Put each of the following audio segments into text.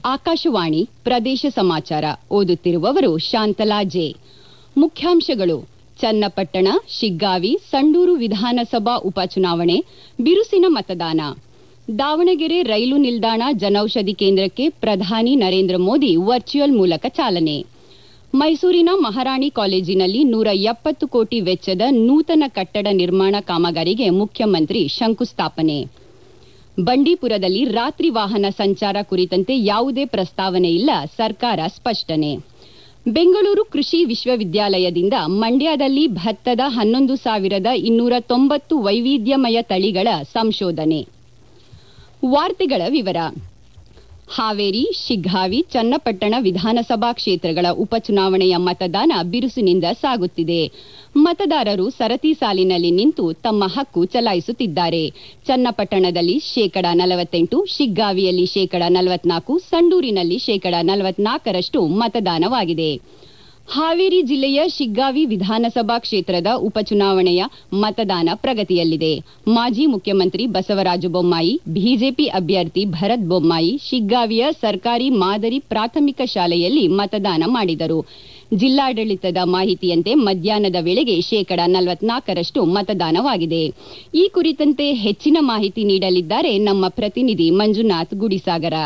ಆಕಾಶವಾಣಿ ಪ್ರದೇಶ ಸಮಾಚಾರ ಓದುತ್ತಿರುವವರು ಶಾಂತಲಾ ಜೆ ಮುಖ್ಯಾಂಶಗಳು ಚನ್ನಪಟ್ಟಣ ಶಿಗ್ಗಾವಿ ಸಂಡೂರು ವಿಧಾನಸಭಾ ಉಪಚುನಾವಣೆ ಬಿರುಸಿನ ಮತದಾನ ದಾವಣಗೆರೆ ರೈಲು ನಿಲ್ದಾಣ ಜನೌಷಧಿ ಕೇಂದ್ರಕ್ಕೆ ಪ್ರಧಾನಿ ನರೇಂದ್ರ ಮೋದಿ ವರ್ಚುವಲ್ ಮೂಲಕ ಚಾಲನೆ ಮೈಸೂರಿನ ಮಹಾರಾಣಿ ಕಾಲೇಜಿನಲ್ಲಿ ನೂರ ಎಪ್ಪತ್ತು ಕೋಟಿ ವೆಚ್ಚದ ನೂತನ ಕಟ್ಟಡ ನಿರ್ಮಾಣ ಕಾಮಗಾರಿಗೆ ಮುಖ್ಯಮಂತ್ರಿ ಶಂಕುಸ್ಥಾಪನೆ ಬಂಡೀಪುರದಲ್ಲಿ ರಾತ್ರಿ ವಾಹನ ಸಂಚಾರ ಕುರಿತಂತೆ ಯಾವುದೇ ಪ್ರಸ್ತಾವನೆ ಇಲ್ಲ ಸರ್ಕಾರ ಸ್ಪಷ್ಟನೆ ಬೆಂಗಳೂರು ಕೃಷಿ ವಿಶ್ವವಿದ್ಯಾಲಯದಿಂದ ಮಂಡ್ಯದಲ್ಲಿ ಭತ್ತದ ಹನ್ನೊಂದು ಸಾವಿರದ ಇನ್ನೂರ ತೊಂಬತ್ತು ವೈವಿಧ್ಯಮಯ ತಳಿಗಳ ಸಂಶೋಧನೆ ವಾರ್ತೆಗಳ ವಿವರ ಹಾವೇರಿ ಶಿಗ್ಗಾವಿ ಚನ್ನಪಟ್ಟಣ ವಿಧಾನಸಭಾ ಕ್ಷೇತ್ರಗಳ ಉಪಚುನಾವಣೆಯ ಮತದಾನ ಬಿರುಸಿನಿಂದ ಸಾಗುತ್ತಿದೆ ಮತದಾರರು ಸರತಿ ಸಾಲಿನಲ್ಲಿ ನಿಂತು ತಮ್ಮ ಹಕ್ಕು ಚಲಾಯಿಸುತ್ತಿದ್ದಾರೆ ಚನ್ನಪಟ್ಟಣದಲ್ಲಿ ಶೇಕಡ ನಲವತ್ತೆಂಟು ಶಿಗ್ಗಾವಿಯಲ್ಲಿ ಶೇಕಡ ನಲವತ್ನಾಲ್ಕು ಸಂಡೂರಿನಲ್ಲಿ ಶೇಕಡ ನಲವತ್ನಾಲ್ಕರಷ್ಟು ಮತದಾನವಾಗಿದೆ ಹಾವೇರಿ ಜಿಲ್ಲೆಯ ಶಿಗ್ಗಾವಿ ವಿಧಾನಸಭಾ ಕ್ಷೇತ್ರದ ಉಪಚುನಾವಣೆಯ ಮತದಾನ ಪ್ರಗತಿಯಲ್ಲಿದೆ ಮಾಜಿ ಮುಖ್ಯಮಂತ್ರಿ ಬಸವರಾಜ ಬೊಮ್ಮಾಯಿ ಬಿಜೆಪಿ ಅಭ್ಯರ್ಥಿ ಭರತ್ ಬೊಮ್ಮಾಯಿ ಶಿಗ್ಗಾವಿಯ ಸರ್ಕಾರಿ ಮಾದರಿ ಪ್ರಾಥಮಿಕ ಶಾಲೆಯಲ್ಲಿ ಮತದಾನ ಮಾಡಿದರು ಜಿಲ್ಲಾಡಳಿತದ ಮಾಹಿತಿಯಂತೆ ಮಧ್ಯಾಹ್ನದ ವೇಳೆಗೆ ಶೇಕಡ ನಲವತ್ನಾಲ್ಕರಷ್ಟು ಮತದಾನವಾಗಿದೆ ಈ ಕುರಿತಂತೆ ಹೆಚ್ಚಿನ ಮಾಹಿತಿ ನೀಡಲಿದ್ದಾರೆ ನಮ್ಮ ಪ್ರತಿನಿಧಿ ಮಂಜುನಾಥ್ ಗುಡಿಸಾಗರ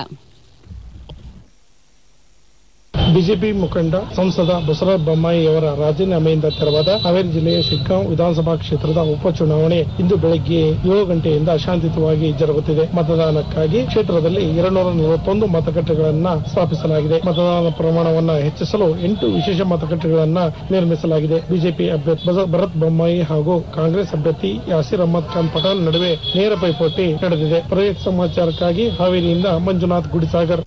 ಬಿಜೆಪಿ ಮುಖಂಡ ಸಂಸದ ಬಸವರಾಜ ಬೊಮ್ಮಾಯಿ ಅವರ ರಾಜೀನಾಮೆಯಿಂದ ತೆರವಾದ ಹಾವೇರಿ ಜಿಲ್ಲೆಯ ಶಿಗ್ಗಾಂವ್ ವಿಧಾನಸಭಾ ಕ್ಷೇತ್ರದ ಉಪಚುನಾವಣೆ ಇಂದು ಬೆಳಗ್ಗೆ ಏಳು ಗಂಟೆಯಿಂದ ಶಾಂತಿಯುತವಾಗಿ ಜರುಗುತ್ತಿದೆ ಮತದಾನಕ್ಕಾಗಿ ಕ್ಷೇತ್ರದಲ್ಲಿ ಎರಡ್ನೂರ ನಲವತ್ತೊಂದು ಮತಗಟ್ಟೆಗಳನ್ನ ಸ್ಥಾಪಿಸಲಾಗಿದೆ ಮತದಾನ ಪ್ರಮಾಣವನ್ನ ಹೆಚ್ಚಿಸಲು ಎಂಟು ವಿಶೇಷ ಮತಗಟ್ಟೆಗಳನ್ನ ನಿರ್ಮಿಸಲಾಗಿದೆ ಬಿಜೆಪಿ ಅಭ್ಯರ್ಥಿ ಬಸ- ಭರತ್ ಬೊಮ್ಮಾಯಿ ಹಾಗೂ ಕಾಂಗ್ರೆಸ್ ಅಭ್ಯರ್ಥಿ ಯಾಸಿರ್ ಅಹಮದ್ ಖಾನ್ ಪಠಾಣ್ ನಡುವೆ ನೇರ ಪೈಪೋಟಿ ನಡೆದಿದೆ ಪ್ರದೇಶ ಸಮಾಚಾರಕ್ಕಾಗಿ ಹಾವೇರಿಯಿಂದ ಮಂಜುನಾಥ್ ಗುಡಿಸಾಗರ್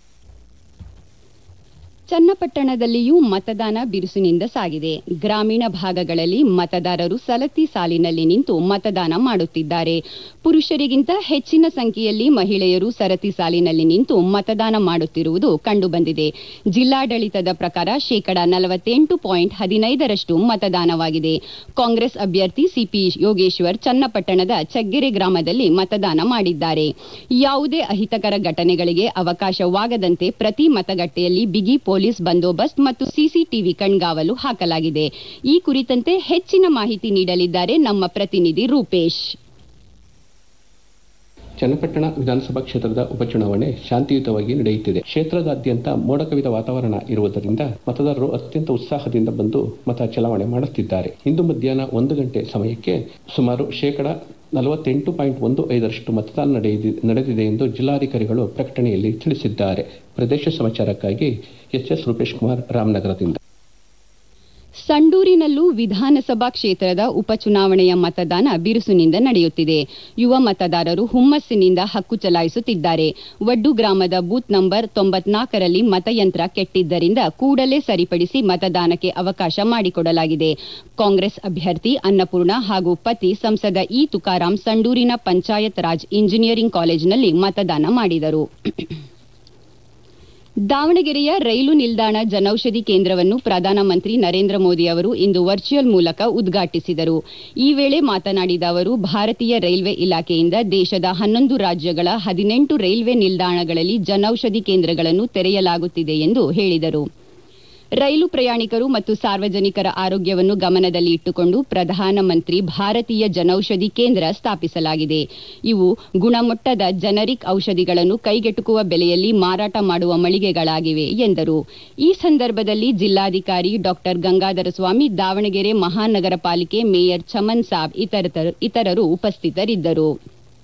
ಚನ್ನಪಟ್ಟಣದಲ್ಲಿಯೂ ಮತದಾನ ಬಿರುಸಿನಿಂದ ಸಾಗಿದೆ ಗ್ರಾಮೀಣ ಭಾಗಗಳಲ್ಲಿ ಮತದಾರರು ಸಲತಿ ಸಾಲಿನಲ್ಲಿ ನಿಂತು ಮತದಾನ ಮಾಡುತ್ತಿದ್ದಾರೆ ಪುರುಷರಿಗಿಂತ ಹೆಚ್ಚಿನ ಸಂಖ್ಯೆಯಲ್ಲಿ ಮಹಿಳೆಯರು ಸರತಿ ಸಾಲಿನಲ್ಲಿ ನಿಂತು ಮತದಾನ ಮಾಡುತ್ತಿರುವುದು ಕಂಡುಬಂದಿದೆ ಜಿಲ್ಲಾಡಳಿತದ ಪ್ರಕಾರ ಶೇಕಡ ನಲವತ್ತೆಂಟು ಪಾಯಿಂಟ್ ಹದಿನೈದರಷ್ಟು ಮತದಾನವಾಗಿದೆ ಕಾಂಗ್ರೆಸ್ ಅಭ್ಯರ್ಥಿ ಸಿಪಿ ಯೋಗೇಶ್ವರ್ ಚನ್ನಪಟ್ಟಣದ ಚಗ್ಗೆರೆ ಗ್ರಾಮದಲ್ಲಿ ಮತದಾನ ಮಾಡಿದ್ದಾರೆ ಯಾವುದೇ ಅಹಿತಕರ ಘಟನೆಗಳಿಗೆ ಅವಕಾಶವಾಗದಂತೆ ಪ್ರತಿ ಮತಗಟ್ಟೆಯಲ್ಲಿ ಬಿಗಿ ಪೊಲೀಸ್ ಬಂದೋಬಸ್ತ್ ಮತ್ತು ಸಿಸಿಟಿವಿ ಕಣ್ಗಾವಲು ಹಾಕಲಾಗಿದೆ ಈ ಕುರಿತಂತೆ ಹೆಚ್ಚಿನ ಮಾಹಿತಿ ನೀಡಲಿದ್ದಾರೆ ನಮ್ಮ ಪ್ರತಿನಿಧಿ ರೂಪೇಶ್ ಚನ್ನಪಟ್ಟಣ ವಿಧಾನಸಭಾ ಕ್ಷೇತ್ರದ ಉಪಚುನಾವಣೆ ಶಾಂತಿಯುತವಾಗಿ ನಡೆಯುತ್ತಿದೆ ಕ್ಷೇತ್ರದಾದ್ಯಂತ ಮೋಡ ಕವಿದ ವಾತಾವರಣ ಇರುವುದರಿಂದ ಮತದಾರರು ಅತ್ಯಂತ ಉತ್ಸಾಹದಿಂದ ಬಂದು ಮತ ಚಲಾವಣೆ ಮಾಡುತ್ತಿದ್ದಾರೆ ಇಂದು ಮಧ್ಯಾಹ್ನ ಒಂದು ಗಂಟೆ ಸಮಯಕ್ಕೆ ಸುಮಾರು ಶೇಕಡ ನಲವತ್ತೆಂಟು ಪಾಯಿಂಟ್ ಒಂದು ಐದರಷ್ಟು ಮತದಾನ ನಡೆಯಿದೆ- ನಡೆದಿದೆ ಎಂದು ಜಿಲ್ಲಾಧಿಕಾರಿಗಳು ಪ್ರಕಟಣೆಯಲ್ಲಿ ತಿಳಿಸಿದ್ದಾರೆ ಪ್ರದೇಶ ಸಮಾಚಾರಕ್ಕಾಗಿ ಎಚ್ ಎಸ್ ರೂಪೇಶ್ ಕುಮಾರ್ ರಾಮನಗರದಿಂದ ಸಂಡೂರಿನಲ್ಲೂ ವಿಧಾನಸಭಾ ಕ್ಷೇತ್ರದ ಉಪಚುನಾವಣೆಯ ಮತದಾನ ಬಿರುಸಿನಿಂದ ನಡೆಯುತ್ತಿದೆ ಯುವ ಮತದಾರರು ಹುಮ್ಮಸ್ಸಿನಿಂದ ಹಕ್ಕು ಚಲಾಯಿಸುತ್ತಿದ್ದಾರೆ ವಡ್ಡು ಗ್ರಾಮದ ಬೂತ್ ನಂಬರ್ ತೊಂಬತ್ನಾಲ್ಕರಲ್ಲಿ ಮತಯಂತ್ರ ಕೆಟ್ಟಿದ್ದರಿಂದ ಕೂಡಲೇ ಸರಿಪಡಿಸಿ ಮತದಾನಕ್ಕೆ ಅವಕಾಶ ಮಾಡಿಕೊಡಲಾಗಿದೆ ಕಾಂಗ್ರೆಸ್ ಅಭ್ಯರ್ಥಿ ಅನ್ನಪೂರ್ಣ ಹಾಗೂ ಪತಿ ಸಂಸದ ಇ ತುಕಾರಾಂ ಸಂಡೂರಿನ ಪಂಚಾಯತ್ ರಾಜ್ ಇಂಜಿನಿಯರಿಂಗ್ ಕಾಲೇಜಿನಲ್ಲಿ ಮತದಾನ ಮಾಡಿದರು ದಾವಣಗೆರೆಯ ರೈಲು ನಿಲ್ದಾಣ ಜನೌಷಧಿ ಕೇಂದ್ರವನ್ನು ಪ್ರಧಾನಮಂತ್ರಿ ನರೇಂದ್ರ ಮೋದಿ ಅವರು ಇಂದು ವರ್ಚುವಲ್ ಮೂಲಕ ಉದ್ಘಾಟಿಸಿದರು ಈ ವೇಳೆ ಮಾತನಾಡಿದ ಅವರು ಭಾರತೀಯ ರೈಲ್ವೆ ಇಲಾಖೆಯಿಂದ ದೇಶದ ಹನ್ನೊಂದು ರಾಜ್ಯಗಳ ಹದಿನೆಂಟು ರೈಲ್ವೆ ನಿಲ್ದಾಣಗಳಲ್ಲಿ ಜನೌಷಧಿ ಕೇಂದ್ರಗಳನ್ನು ತೆರೆಯಲಾಗುತ್ತಿದೆ ಎಂದು ಹೇಳಿದರು ರೈಲು ಪ್ರಯಾಣಿಕರು ಮತ್ತು ಸಾರ್ವಜನಿಕರ ಆರೋಗ್ಯವನ್ನು ಗಮನದಲ್ಲಿ ಇಟ್ಟುಕೊಂಡು ಪ್ರಧಾನಮಂತ್ರಿ ಭಾರತೀಯ ಜನೌಷಧಿ ಕೇಂದ್ರ ಸ್ಥಾಪಿಸಲಾಗಿದೆ ಇವು ಗುಣಮಟ್ಟದ ಜನರಿಕ್ ಔಷಧಿಗಳನ್ನು ಕೈಗೆಟುಕುವ ಬೆಲೆಯಲ್ಲಿ ಮಾರಾಟ ಮಾಡುವ ಮಳಿಗೆಗಳಾಗಿವೆ ಎಂದರು ಈ ಸಂದರ್ಭದಲ್ಲಿ ಜಿಲ್ಲಾಧಿಕಾರಿ ಡಾ ಗಂಗಾಧರ ಸ್ವಾಮಿ ದಾವಣಗೆರೆ ಮಹಾನಗರ ಪಾಲಿಕೆ ಮೇಯರ್ ಚಮನ್ ಸಾಬ್ ಇತರರು- ಇತರರು ಉಪಸ್ಥಿತರಿದ್ದರು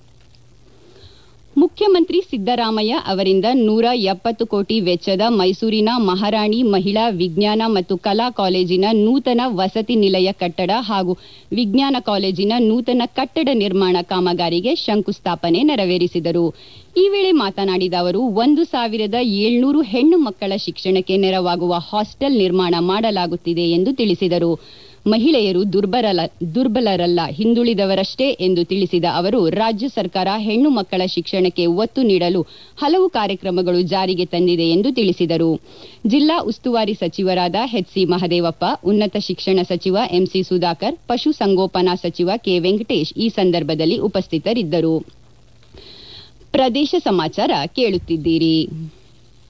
ಮುಖ್ಯಮಂತ್ರಿ ಸಿದ್ದರಾಮಯ್ಯ ಅವರಿಂದ ನೂರ ಎಪ್ಪತ್ತು ಕೋಟಿ ವೆಚ್ಚದ ಮೈಸೂರಿನ ಮಹಾರಾಣಿ ಮಹಿಳಾ ವಿಜ್ಞಾನ ಮತ್ತು ಕಲಾ ಕಾಲೇಜಿನ ನೂತನ ವಸತಿ ನಿಲಯ ಕಟ್ಟಡ ಹಾಗೂ ವಿಜ್ಞಾನ ಕಾಲೇಜಿನ ನೂತನ ಕಟ್ಟಡ ನಿರ್ಮಾಣ ಕಾಮಗಾರಿಗೆ ಶಂಕುಸ್ಥಾಪನೆ ನೆರವೇರಿಸಿದರು ಈ ವೇಳೆ ಮಾತನಾಡಿದ ಅವರು ಒಂದು ಸಾವಿರದ ಏಳ್ನೂರು ಹೆಣ್ಣು ಮಕ್ಕಳ ಶಿಕ್ಷಣಕ್ಕೆ ನೆರವಾಗುವ ಹಾಸ್ಟೆಲ್ ನಿರ್ಮಾಣ ಮಾಡಲಾಗುತ್ತಿದೆ ಎಂದು ತಿಳಿಸಿದರು ಮಹಿಳೆಯರು ದುರ್ಬಲ ದುರ್ಬಲರಲ್ಲ ಹಿಂದುಳಿದವರಷ್ಟೇ ಎಂದು ತಿಳಿಸಿದ ಅವರು ರಾಜ್ಯ ಸರ್ಕಾರ ಹೆಣ್ಣು ಮಕ್ಕಳ ಶಿಕ್ಷಣಕ್ಕೆ ಒತ್ತು ನೀಡಲು ಹಲವು ಕಾರ್ಯಕ್ರಮಗಳು ಜಾರಿಗೆ ತಂದಿದೆ ಎಂದು ತಿಳಿಸಿದರು ಜಿಲ್ಲಾ ಉಸ್ತುವಾರಿ ಸಚಿವರಾದ ಎಚ್ಸಿ ಮಹದೇವಪ್ಪ ಉನ್ನತ ಶಿಕ್ಷಣ ಸಚಿವ ಎಂಸಿ ಸುಧಾಕರ್ ಪಶು ಸಂಗೋಪನಾ ಸಚಿವ ಕೆ ವೆಂಕಟೇಶ್ ಈ ಸಂದರ್ಭದಲ್ಲಿ ಉಪಸ್ಥಿತರಿದ್ದರು ಪ್ರದೇಶ ಸಮಾಚಾರ ಕೇಳುತ್ತಿದ್ದೀರಿ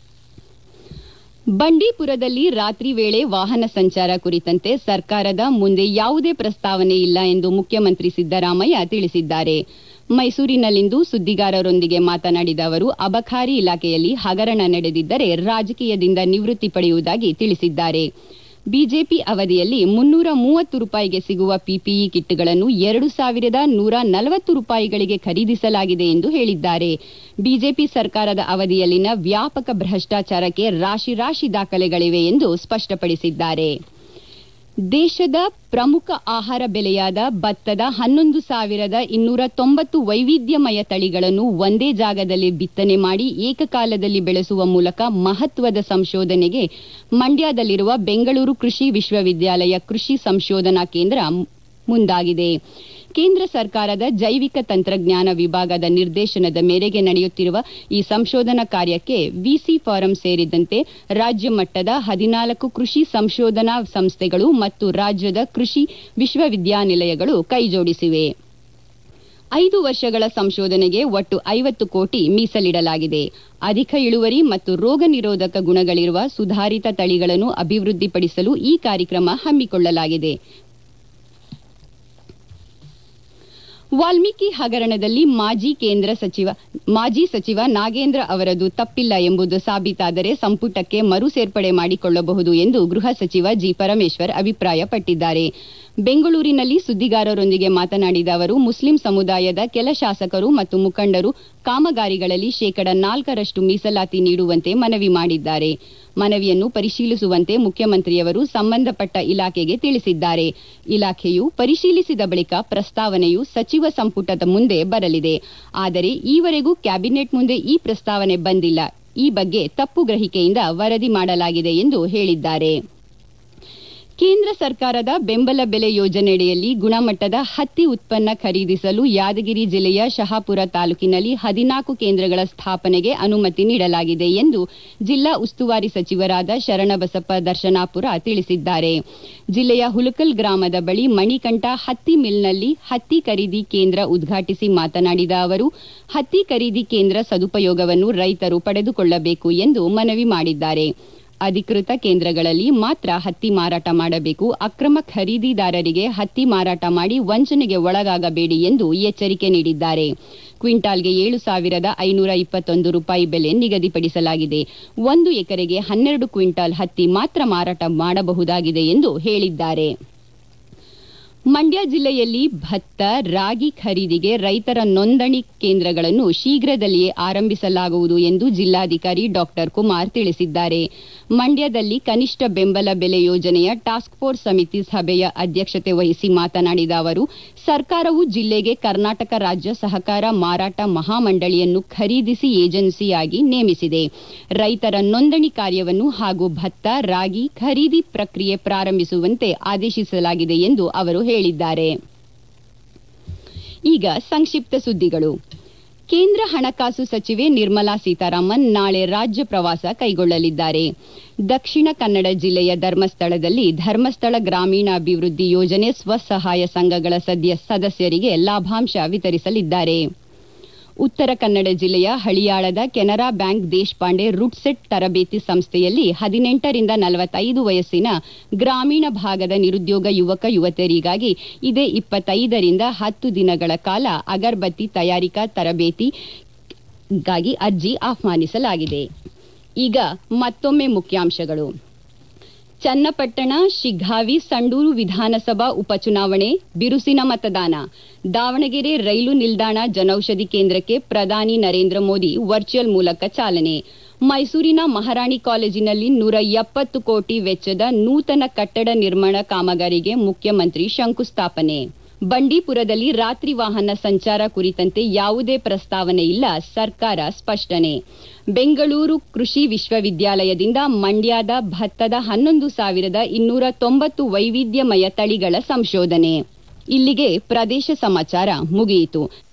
ಬಂಡೀಪುರದಲ್ಲಿ ರಾತ್ರಿ ವೇಳೆ ವಾಹನ ಸಂಚಾರ ಕುರಿತಂತೆ ಸರ್ಕಾರದ ಮುಂದೆ ಯಾವುದೇ ಪ್ರಸ್ತಾವನೆ ಇಲ್ಲ ಎಂದು ಮುಖ್ಯಮಂತ್ರಿ ಸಿದ್ದರಾಮಯ್ಯ ತಿಳಿಸಿದ್ದಾರೆ ಮೈಸೂರಿನಲ್ಲಿಂದು ಸುದ್ದಿಗಾರರೊಂದಿಗೆ ಮಾತನಾಡಿದ ಅವರು ಅಬಕಾರಿ ಇಲಾಖೆಯಲ್ಲಿ ಹಗರಣ ನಡೆದಿದ್ದರೆ ರಾಜಕೀಯದಿಂದ ನಿವೃತ್ತಿ ಪಡೆಯುವುದಾಗಿ ತಿಳಿಸಿದ್ದಾರೆ ಬಿಜೆಪಿ ಅವಧಿಯಲ್ಲಿ ಮುನ್ನೂರ ಮೂವತ್ತು ರೂಪಾಯಿಗೆ ಸಿಗುವ ಪಿಪಿಇ ಕಿಟ್ಗಳನ್ನು ಎರಡು ಸಾವಿರದ ನೂರ ನಲವತ್ತು ರೂಪಾಯಿಗಳಿಗೆ ಖರೀದಿಸಲಾಗಿದೆ ಎಂದು ಹೇಳಿದ್ದಾರೆ ಬಿಜೆಪಿ ಸರ್ಕಾರದ ಅವಧಿಯಲ್ಲಿನ ವ್ಯಾಪಕ ಭ್ರಷ್ಟಾಚಾರಕ್ಕೆ ರಾಶಿ ರಾಶಿ ದಾಖಲೆಗಳಿವೆ ಎಂದು ಸ್ಪಷ್ಟಪಡಿಸಿದ್ದಾರೆ ದೇಶದ ಪ್ರಮುಖ ಆಹಾರ ಬೆಲೆಯಾದ ಭತ್ತದ ಹನ್ನೊಂದು ಸಾವಿರದ ಇನ್ನೂರ ತೊಂಬತ್ತು ವೈವಿಧ್ಯಮಯ ತಳಿಗಳನ್ನು ಒಂದೇ ಜಾಗದಲ್ಲಿ ಬಿತ್ತನೆ ಮಾಡಿ ಏಕಕಾಲದಲ್ಲಿ ಬೆಳೆಸುವ ಮೂಲಕ ಮಹತ್ವದ ಸಂಶೋಧನೆಗೆ ಮಂಡ್ಯದಲ್ಲಿರುವ ಬೆಂಗಳೂರು ಕೃಷಿ ವಿಶ್ವವಿದ್ಯಾಲಯ ಕೃಷಿ ಸಂಶೋಧನಾ ಕೇಂದ್ರ ಮುಂದಾಗಿದೆ ಕೇಂದ್ರ ಸರ್ಕಾರದ ಜೈವಿಕ ತಂತ್ರಜ್ಞಾನ ವಿಭಾಗದ ನಿರ್ದೇಶನದ ಮೇರೆಗೆ ನಡೆಯುತ್ತಿರುವ ಈ ಸಂಶೋಧನಾ ಕಾರ್ಯಕ್ಕೆ ವಿಸಿ ಫಾರಂ ಸೇರಿದಂತೆ ರಾಜ್ಯ ಮಟ್ಟದ ಹದಿನಾಲ್ಕು ಕೃಷಿ ಸಂಶೋಧನಾ ಸಂಸ್ಥೆಗಳು ಮತ್ತು ರಾಜ್ಯದ ಕೃಷಿ ವಿಶ್ವವಿದ್ಯಾನಿಲಯಗಳು ಕೈಜೋಡಿಸಿವೆ ಐದು ವರ್ಷಗಳ ಸಂಶೋಧನೆಗೆ ಒಟ್ಟು ಐವತ್ತು ಕೋಟಿ ಮೀಸಲಿಡಲಾಗಿದೆ ಅಧಿಕ ಇಳುವರಿ ಮತ್ತು ರೋಗ ನಿರೋಧಕ ಗುಣಗಳಿರುವ ಸುಧಾರಿತ ತಳಿಗಳನ್ನು ಅಭಿವೃದ್ಧಿಪಡಿಸಲು ಈ ಕಾರ್ಯಕ್ರಮ ಹಮ್ಮಿಕೊಳ್ಳಲಾಗಿದೆ ವಾಲ್ಮೀಕಿ ಹಗರಣದಲ್ಲಿ ಮಾಜಿ ಕೇಂದ್ರ ಸಚಿವ ಮಾಜಿ ಸಚಿವ ನಾಗೇಂದ್ರ ಅವರದು ತಪ್ಪಿಲ್ಲ ಎಂಬುದು ಸಾಬೀತಾದರೆ ಸಂಪುಟಕ್ಕೆ ಮರು ಸೇರ್ಪಡೆ ಮಾಡಿಕೊಳ್ಳಬಹುದು ಎಂದು ಗೃಹ ಸಚಿವ ಜಿ ಪರಮೇಶ್ವರ್ ಅಭಿಪ್ರಾಯಪಟ್ಟಿದ್ದಾರೆ ಬೆಂಗಳೂರಿನಲ್ಲಿ ಸುದ್ದಿಗಾರರೊಂದಿಗೆ ಮಾತನಾಡಿದ ಅವರು ಮುಸ್ಲಿಂ ಸಮುದಾಯದ ಕೆಲ ಶಾಸಕರು ಮತ್ತು ಮುಖಂಡರು ಕಾಮಗಾರಿಗಳಲ್ಲಿ ಶೇಕಡ ನಾಲ್ಕರಷ್ಟು ಮೀಸಲಾತಿ ನೀಡುವಂತೆ ಮನವಿ ಮಾಡಿದ್ದಾರೆ ಮನವಿಯನ್ನು ಪರಿಶೀಲಿಸುವಂತೆ ಮುಖ್ಯಮಂತ್ರಿಯವರು ಸಂಬಂಧಪಟ್ಟ ಇಲಾಖೆಗೆ ತಿಳಿಸಿದ್ದಾರೆ ಇಲಾಖೆಯು ಪರಿಶೀಲಿಸಿದ ಬಳಿಕ ಪ್ರಸ್ತಾವನೆಯು ಸಚಿವ ಸಂಪುಟದ ಮುಂದೆ ಬರಲಿದೆ ಆದರೆ ಈವರೆಗೂ ಕ್ಯಾಬಿನೆಟ್ ಮುಂದೆ ಈ ಪ್ರಸ್ತಾವನೆ ಬಂದಿಲ್ಲ ಈ ಬಗ್ಗೆ ತಪ್ಪು ಗ್ರಹಿಕೆಯಿಂದ ವರದಿ ಮಾಡಲಾಗಿದೆ ಎಂದು ಹೇಳಿದ್ದಾರೆ ಕೇಂದ್ರ ಸರ್ಕಾರದ ಬೆಂಬಲ ಬೆಲೆ ಯೋಜನೆಯಡಿಯಲ್ಲಿ ಗುಣಮಟ್ಟದ ಹತ್ತಿ ಉತ್ಪನ್ನ ಖರೀದಿಸಲು ಯಾದಗಿರಿ ಜಿಲ್ಲೆಯ ಶಹಾಪುರ ತಾಲೂಕಿನಲ್ಲಿ ಹದಿನಾಲ್ಕು ಕೇಂದ್ರಗಳ ಸ್ಥಾಪನೆಗೆ ಅನುಮತಿ ನೀಡಲಾಗಿದೆ ಎಂದು ಜಿಲ್ಲಾ ಉಸ್ತುವಾರಿ ಸಚಿವರಾದ ಶರಣಬಸಪ್ಪ ದರ್ಶನಾಪುರ ತಿಳಿಸಿದ್ದಾರೆ ಜಿಲ್ಲೆಯ ಹುಲಕಲ್ ಗ್ರಾಮದ ಬಳಿ ಮಣಿಕಂಠ ಹತ್ತಿ ಮಿಲ್ನಲ್ಲಿ ಹತ್ತಿ ಖರೀದಿ ಕೇಂದ್ರ ಉದ್ಘಾಟಿಸಿ ಮಾತನಾಡಿದ ಅವರು ಹತ್ತಿ ಖರೀದಿ ಕೇಂದ್ರ ಸದುಪಯೋಗವನ್ನು ರೈತರು ಪಡೆದುಕೊಳ್ಳಬೇಕು ಎಂದು ಮನವಿ ಮಾಡಿದ್ದಾರೆ ಅಧಿಕೃತ ಕೇಂದ್ರಗಳಲ್ಲಿ ಮಾತ್ರ ಹತ್ತಿ ಮಾರಾಟ ಮಾಡಬೇಕು ಅಕ್ರಮ ಖರೀದಿದಾರರಿಗೆ ಹತ್ತಿ ಮಾರಾಟ ಮಾಡಿ ವಂಚನೆಗೆ ಒಳಗಾಗಬೇಡಿ ಎಂದು ಎಚ್ಚರಿಕೆ ನೀಡಿದ್ದಾರೆ ಕ್ವಿಂಟಾಲ್ಗೆ ಏಳು ಸಾವಿರದ ಐನೂರ ಇಪ್ಪತ್ತೊಂದು ರೂಪಾಯಿ ಬೆಲೆ ನಿಗದಿಪಡಿಸಲಾಗಿದೆ ಒಂದು ಎಕರೆಗೆ ಹನ್ನೆರಡು ಕ್ವಿಂಟಾಲ್ ಹತ್ತಿ ಮಾತ್ರ ಮಾರಾಟ ಮಾಡಬಹುದಾಗಿದೆ ಎಂದು ಹೇಳಿದ್ದಾರೆ ಮಂಡ್ಯ ಜಿಲ್ಲೆಯಲ್ಲಿ ಭತ್ತ ರಾಗಿ ಖರೀದಿಗೆ ರೈತರ ನೋಂದಣಿ ಕೇಂದ್ರಗಳನ್ನು ಶೀಘ್ರದಲ್ಲಿಯೇ ಆರಂಭಿಸಲಾಗುವುದು ಎಂದು ಜಿಲ್ಲಾಧಿಕಾರಿ ಡಾಕ್ಟರ್ ಕುಮಾರ್ ತಿಳಿಸಿದ್ದಾರೆ ಮಂಡ್ಯದಲ್ಲಿ ಕನಿಷ್ಠ ಬೆಂಬಲ ಬೆಲೆ ಯೋಜನೆಯ ಟಾಸ್ಕ್ ಫೋರ್ಸ್ ಸಮಿತಿ ಸಭೆಯ ಅಧ್ಯಕ್ಷತೆ ವಹಿಸಿ ಮಾತನಾಡಿದ ಅವರು ಸರ್ಕಾರವು ಜಿಲ್ಲೆಗೆ ಕರ್ನಾಟಕ ರಾಜ್ಯ ಸಹಕಾರ ಮಾರಾಟ ಮಹಾಮಂಡಳಿಯನ್ನು ಖರೀದಿಸಿ ಏಜೆನ್ಸಿಯಾಗಿ ನೇಮಿಸಿದೆ ರೈತರ ನೋಂದಣಿ ಕಾರ್ಯವನ್ನು ಹಾಗೂ ಭತ್ತ ರಾಗಿ ಖರೀದಿ ಪ್ರಕ್ರಿಯೆ ಪ್ರಾರಂಭಿಸುವಂತೆ ಆದೇಶಿಸಲಾಗಿದೆ ಎಂದು ಅವರು ಹೇಳಿದ್ದಾರೆ ಈಗ ಸಂಕ್ಷಿಪ್ತ ಸುದ್ದಿಗಳು ಕೇಂದ್ರ ಹಣಕಾಸು ಸಚಿವೆ ನಿರ್ಮಲಾ ಸೀತಾರಾಮನ್ ನಾಳೆ ರಾಜ್ಯ ಪ್ರವಾಸ ಕೈಗೊಳ್ಳಲಿದ್ದಾರೆ ದಕ್ಷಿಣ ಕನ್ನಡ ಜಿಲ್ಲೆಯ ಧರ್ಮಸ್ಥಳದಲ್ಲಿ ಧರ್ಮಸ್ಥಳ ಗ್ರಾಮೀಣಾಭಿವೃದ್ಧಿ ಯೋಜನೆ ಸ್ವಸಹಾಯ ಸಂಘಗಳ ಸದಸ್ಯರಿಗೆ ಲಾಭಾಂಶ ವಿತರಿಸಲಿದ್ದಾರೆ ಉತ್ತರ ಕನ್ನಡ ಜಿಲ್ಲೆಯ ಹಳಿಯಾಳದ ಕೆನರಾ ಬ್ಯಾಂಕ್ ದೇಶಪಾಂಡೆ ರುಟ್ಸೆಟ್ ತರಬೇತಿ ಸಂಸ್ಥೆಯಲ್ಲಿ ಹದಿನೆಂಟರಿಂದ ನಲವತ್ತೈದು ವಯಸ್ಸಿನ ಗ್ರಾಮೀಣ ಭಾಗದ ನಿರುದ್ಯೋಗ ಯುವಕ ಯುವತಿಯರಿಗಾಗಿ ಇದೇ ಇಪ್ಪತ್ತೈದರಿಂದ ಹತ್ತು ದಿನಗಳ ಕಾಲ ಅಗರಬತ್ತಿ ತಯಾರಿಕಾ ತರಬೇತಿಗಾಗಿ ಅರ್ಜಿ ಆಹ್ವಾನಿಸಲಾಗಿದೆ ಈಗ ಮತ್ತೊಮ್ಮೆ ಮುಖ್ಯಾಂಶಗಳು ಚನ್ನಪಟ್ಟಣ ಶಿಗ್ಗಾವಿ ಸಂಡೂರು ವಿಧಾನಸಭಾ ಉಪಚುನಾವಣೆ ಬಿರುಸಿನ ಮತದಾನ ದಾವಣಗೆರೆ ರೈಲು ನಿಲ್ದಾಣ ಜನೌಷಧಿ ಕೇಂದ್ರಕ್ಕೆ ಪ್ರಧಾನಿ ನರೇಂದ್ರ ಮೋದಿ ವರ್ಚುವಲ್ ಮೂಲಕ ಚಾಲನೆ ಮೈಸೂರಿನ ಮಹಾರಾಣಿ ಕಾಲೇಜಿನಲ್ಲಿ ನೂರ ಎಪ್ಪತ್ತು ಕೋಟಿ ವೆಚ್ಚದ ನೂತನ ಕಟ್ಟಡ ನಿರ್ಮಾಣ ಕಾಮಗಾರಿಗೆ ಮುಖ್ಯಮಂತ್ರಿ ಶಂಕುಸ್ಥಾಪನೆ ಬಂಡೀಪುರದಲ್ಲಿ ರಾತ್ರಿ ವಾಹನ ಸಂಚಾರ ಕುರಿತಂತೆ ಯಾವುದೇ ಪ್ರಸ್ತಾವನೆ ಇಲ್ಲ ಸರ್ಕಾರ ಸ್ಪಷ್ಟನೆ ಬೆಂಗಳೂರು ಕೃಷಿ ವಿಶ್ವವಿದ್ಯಾಲಯದಿಂದ ಮಂಡ್ಯದ ಭತ್ತದ ಹನ್ನೊಂದು ಸಾವಿರದ ಇನ್ನೂರ ತೊಂಬತ್ತು ವೈವಿಧ್ಯಮಯ ತಳಿಗಳ ಸಂಶೋಧನೆ ಇಲ್ಲಿಗೆ ಪ್ರದೇಶ ಸಮಾಚಾರ ಮುಗಿಯಿತು